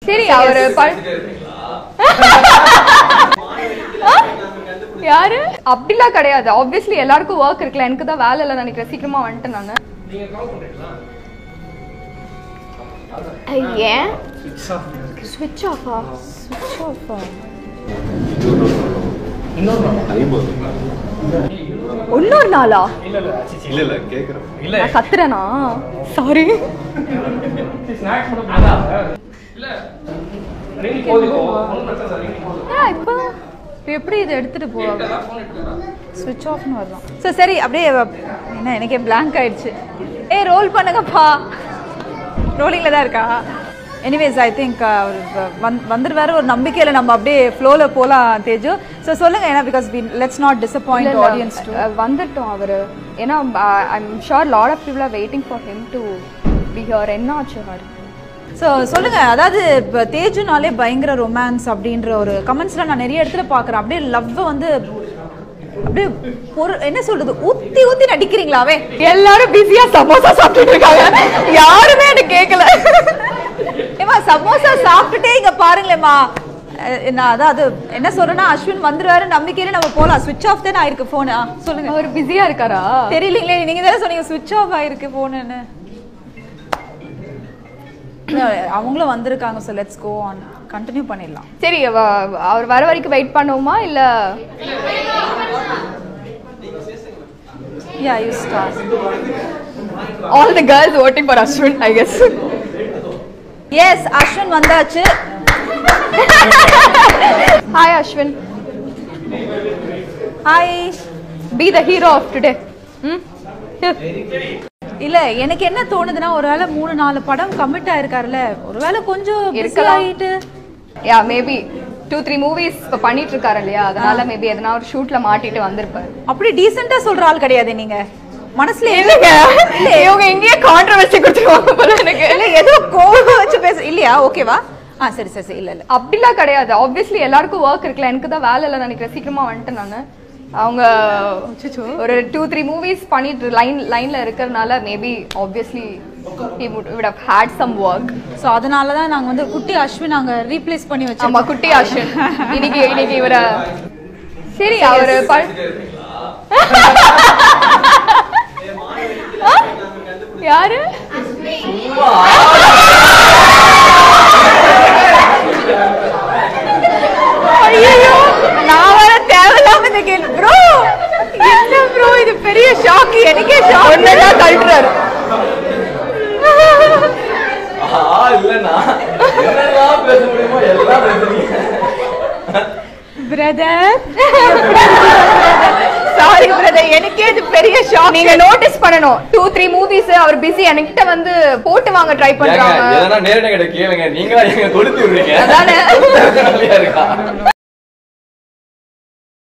சரி அவரு ப- ஆ? யாரு அப்படிலாம் கிடையாது ஆப்வியஸ்லி எல்லாருக்கும் ஒர்க் இருக்குல்ல எனக்கு தான் வேலை இல்லை நினைக்கிறேன் சீக்கிரமா வந்துட்டேன் நானு ஏன் ஸ்விட்ச் ஆஃபா ஸ்விட்ச் ஆஃபா இன்னொரு நாளா இல்ல இல்ல கேக்குறேன் நான் கத்துறேனா சாரி இப்போ இப்போ எப்படி இதை எடுத்துட்டு போவாங்க ஸ்விட்ச் ஆஃப்னு வரலாம் ஸோ சரி அப்படியே என்ன எனக்கே blank ஆயிடுச்சு ஏ ரோல் பண்ணுங்கப்பா ரோலிங்கில் தான் இருக்கா எனிவேஸ் ஐ திங்க் அவர் வந் வந்துடுவாரு ஒரு நம்பிக்கையில் நம்ம அப்படியே ஃப்ளோவில் போகலாம் தேஜு ஸோ சொல்லுங்க ஏன்னா because let's not disappoint audience to ah வந்துட்டோம் அவரு ஏன்னா I'm sure lot of people are waiting for him to be here என்ன ஆச்சு அவரு ஸோ சொல்லுங்க அதாவது இப்போ தேஜுனாலே பயங்கர ரொமான்ஸ் அப்படின்ற ஒரு கமெண்ட்ஸ்லாம் நான் நிறைய இடத்துல பார்க்குறேன் அப்படியே லவ்வை வந்து அப்படியே ஒரு என்ன சொல்றது ஊத்தி ஊத்தி நடிக்கிறீங்களாவே எல்லாரும் பிஸியா சமோசா சாப்பிட்டுட்டு இருக்காங்க யாருமே எனக்கு கேட்கல ஏமா சமோசா சாப்பிட்டுட்டே இங்க பாருங்களேம்மா அஹ் நான் அதாவது என்ன சொல்றேன்னா அஸ்வின் வந்துருவாரு நம்பிக்கையில நம்ம போலாம் சுவிட்ச் ஆஃப் தானே ஆயிருக்கு போனு சொல்லுங்க அவர் பிஸியா இருக்காரா தெரியலீங்களே நீங்க தானே சொன்னீங்க சுவிட்ச் ஆஃப் ஆயிருக்கு போனுன்னு அவங்களும் வந்திருக்காங்க so let's go on continue பண்ணிடலாம் சரி அவ- அவர் வர வரைக்கும் வெயிட் பண்ணுவோமா இல்ல yeah you start all the girls voting for Ashwin I guess yes Ashwin வந்தாச்சு hi Ashwin hi be the hero of today ம் இல்ல எனக்கு என்ன தோணுதுன்னா ஒருவேளை மூணு நாலு படம் கமிட் ஆயிருக்காருல்ல ஒருவேளை கொஞ்சம் busy இருக்கலாம். ஆயிட்டு yeah maybe two three movies இப்போ பண்ணிட்டு இருக்காரு இல்லையா அதனால மேபி எதனா ஒரு ஷூட்ல மாட்டிட்டு வந்திருப்பாரு அப்படி டீசெண்டா சொல்ற ஆள் கிடையாது நீங்க மனசுல இல்லைங்க இவங்க எங்கேயே கான்ட்ரவர்சி கொடுத்துருவாங்க போல எனக்கு இல்ல ஏதோ கோவம் வச்சு பேச இல்லையா ஓகேவா ஆ சரி சரி சரி இல்ல இல்ல அப்படிலாம் கிடையாது ஆப்வியஸ்லி எல்லாருக்கும் ஒர்க் இருக்குல்ல எனக்கு தான் வேலை இல்லை நினைக்கிறேன் சீக்கிரமா வந்துட்டேன் நான் அவங்க ஒரு டூ த்ரீ மூவிஸ் பண்ணிட்டு லைன் லைன்ல இருக்கிறதுனால maybe obviously he would would have had some work so அதனால தான் நாங்க வந்து குட்டி அஸ்வின் நாங்க ரீப்ளேஸ் பண்ணி ஆமா வச்சிருக்கோம் குட்டி அஸ்வின் இன்னைக்கு இன்னைக்கு இவர சரி அவரு ப- ஆ? யாரு ஐயோ நான் வர தேவையில்லாம இந்த கேள்வி ப்ரோ என்ன ப்ரோ இது பெரிய ஷாக் எனக்கே ஷாக் ஒன்னதான் கழட்டுறாரு ஆ இல்லண்ணா என்னெல்லாம் பேச முடியுமோ எல்லாம் பேசுறீங்க பிரதர் சாரி பிரதர் எனக்கே இது பெரிய ஷாக் நீங்க நோட்டீஸ் பண்ணணும் டூ த்ரீ மூவிஸ் அவர் பிஸி என்கிட்ட வந்து போட்டு வாங்க ட்ரை ஏங்க பண்றாங்க எதனா நேரடியா கிட்ட கேளுங்க நீங்களா எங்க கொடுத்து விடுறீங்க அதானே? இருக்கா